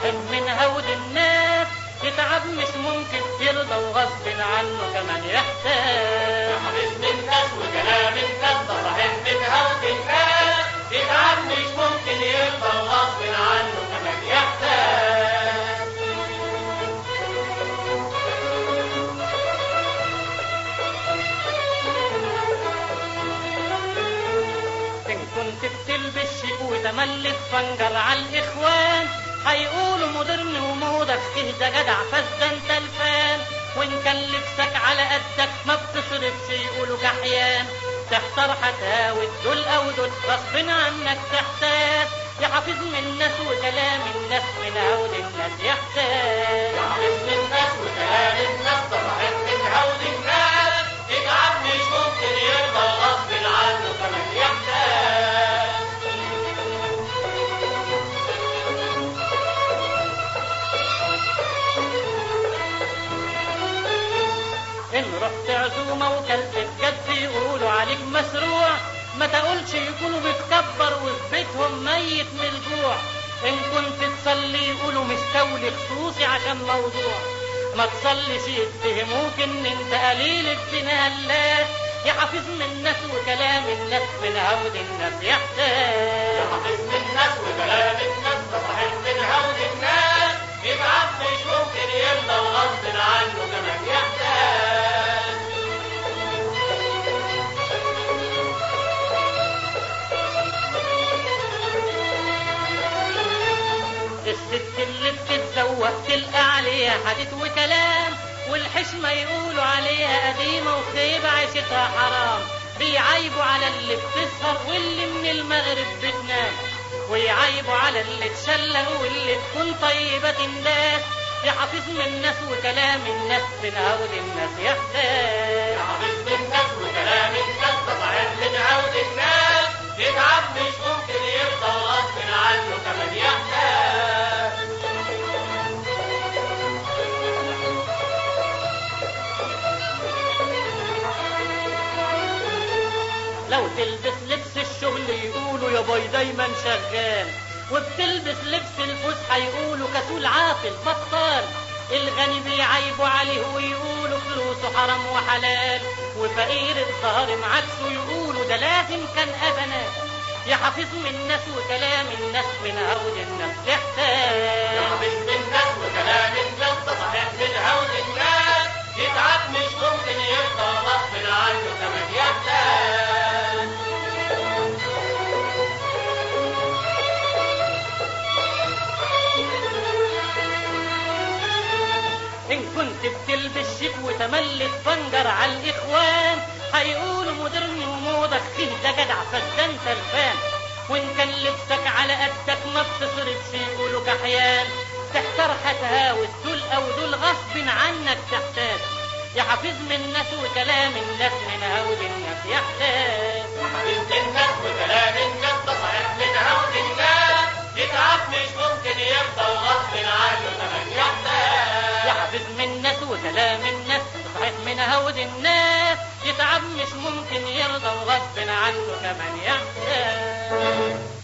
صاحب من هود الناس يتعب مش ممكن يرضى وغصب عنه كمان يحتاج حبيب من ناس وكلام الناس ده صاحب من هود الناس يتعب مش ممكن يرضى وغصب عنه كمان يحتاج إن كنت بتلبس شيك وتملك فنجر على الإخوان هيقولوا مودرن وموضة فيه ده جدع فز انت الفان وإن كان لبسك على قدك ما بتصرفش يقولوا كحيان تحتار هتهاوت دول أو دول غصب عنك تحتاج يا حافظ من الناس وكلام الناس من هود الناس يحتاج حبيب من ناس وكلام الناس ده صاحب من هود الناس يتعب مش ممكن يرضى وغصب عنه كمان يحتاج إن رحت عزومة وكلت بجد يقولوا عليك مسروع ما تقولش يكونوا بتكبر وفي بيتهم ميت من الجوع إن كنت تصلي يقولوا مستولي خصوصي عشان موضوع ما تصليش يتهموك إن أنت قليل ابن هلاس يا حافظ من الناس وكلام الناس من هود الناس يحتاج حبيب من ناس وكلام الناس ده صاحب من هود الناس يتعب مش ممكن يرضى وغصب عنه كمان يحتاج الست اللي بتتزوق تلقى عليها حديث وكلام والحشمة يقولوا عليها قديمة وخيبة عيشتها حرام بيعيبوا على اللي بتسهر واللي من المغرب بتنام ويعيبوا على اللي تشلق واللي تكون طيبة الناس يا حافظ من الناس وكلام الناس من هود الناس يحتاج حبيب من ناس وكلام الناس ده صاحب من هود الناس يتعب مش ممكن يرضى وغصب عنه كمان يحتاج لو تلبس لبس الشغل يقولوا يا باي دايما شغال وبتلبس لبس الفسحة يقولوا كسول عاطل بطال الغني بيعيبوا عليه ويقولوا فلوسه حرام وحلال وفقير الظهر عكسه يقولوا ده لازم كان أبنا يا حافظ من الناس وكلام الناس من هود الناس يحتاج حبيب من ناس وكلام الناس ده صاحب من هود الناس يتعب مش ممكن يرضى وغصب عنه كمان يحتاج إن كنت بتلبس شيك وتملك فنجر على الإخوان هيقولوا مودرن وموضة فيه ده جدع فدان سلفان وإن كان لبسك على قدك ما بتصرفش يقولوا كحيان تحتار هتهاوس دول أو دول غصب عنك تحتاج يا حافظ من الناس وكلام الناس من هود الناس يحتاج حبيب الناس وكلام الناس ده صاحب من هود الناس يتعب مش ممكن يرضى وغصب عنه كمان يحتاج يا حافظ من الناس وكلام الناس صحيح من هود الناس يتعب مش ممكن يرضى وغصب عنه كمان يحتاج